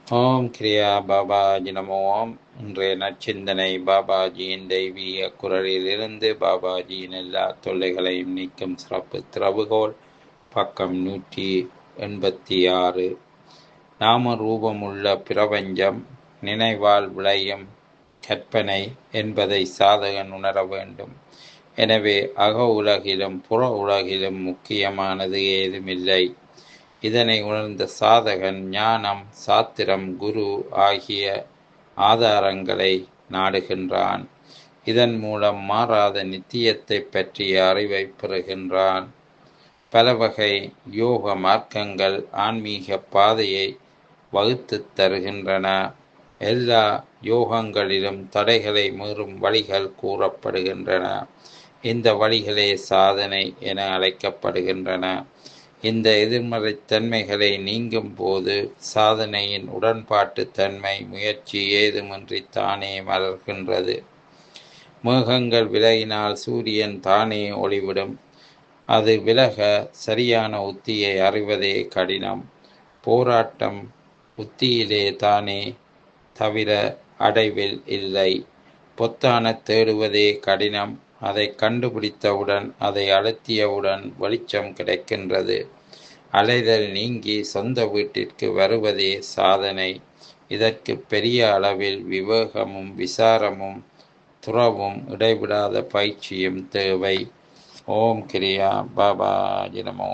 ஓம் கிரியா பாபாஜி நமோ ஓம் இன்றைய நற்சிந்தனை பாபாஜியின் தெய்வீக குரலிலிருந்து பாபாஜியின் எல்லா தொல்லைகளையும் நீக்கும் சிறப்பு திறவுகோல் பக்கம் நூற்றி எண்பத்தி ஆறு நாம ரூபமுள்ள பிரபஞ்சம் நினைவால் விளையும் கற்பனை என்பதை சாதகன் உணர வேண்டும் எனவே அக உலகிலும் புற உலகிலும் முக்கியமானது ஏதுமில்லை இதனை உணர்ந்த சாதகன் ஞானம் சாத்திரம் குரு ஆகிய ஆதாரங்களை நாடுகின்றான் இதன் மூலம் மாறாத நித்தியத்தை பற்றிய அறிவை பெறுகின்றான் பல வகை யோக மார்க்கங்கள் ஆன்மீக பாதையை வகுத்து தருகின்றன எல்லா யோகங்களிலும் தடைகளை மீறும் வழிகள் கூறப்படுகின்றன இந்த வழிகளே சாதனை என அழைக்கப்படுகின்றன இந்த எதிர்மறை தன்மைகளை நீங்கும் போது சாதனையின் உடன்பாட்டு தன்மை முயற்சி ஏதுமின்றி தானே மலர்கின்றது மேகங்கள் விலகினால் சூரியன் தானே ஒளிவிடும் அது விலக சரியான உத்தியை அறிவதே கடினம் போராட்டம் உத்தியிலே தானே தவிர அடைவில் இல்லை பொத்தான தேடுவதே கடினம் அதை கண்டுபிடித்தவுடன் அதை அழுத்தியவுடன் வெளிச்சம் கிடைக்கின்றது அலைதல் நீங்கி சொந்த வீட்டிற்கு வருவதே சாதனை இதற்கு பெரிய அளவில் விவேகமும் விசாரமும் துறவும் இடைவிடாத பயிற்சியும் தேவை ஓம் கிரியா பாபா ஜினமோ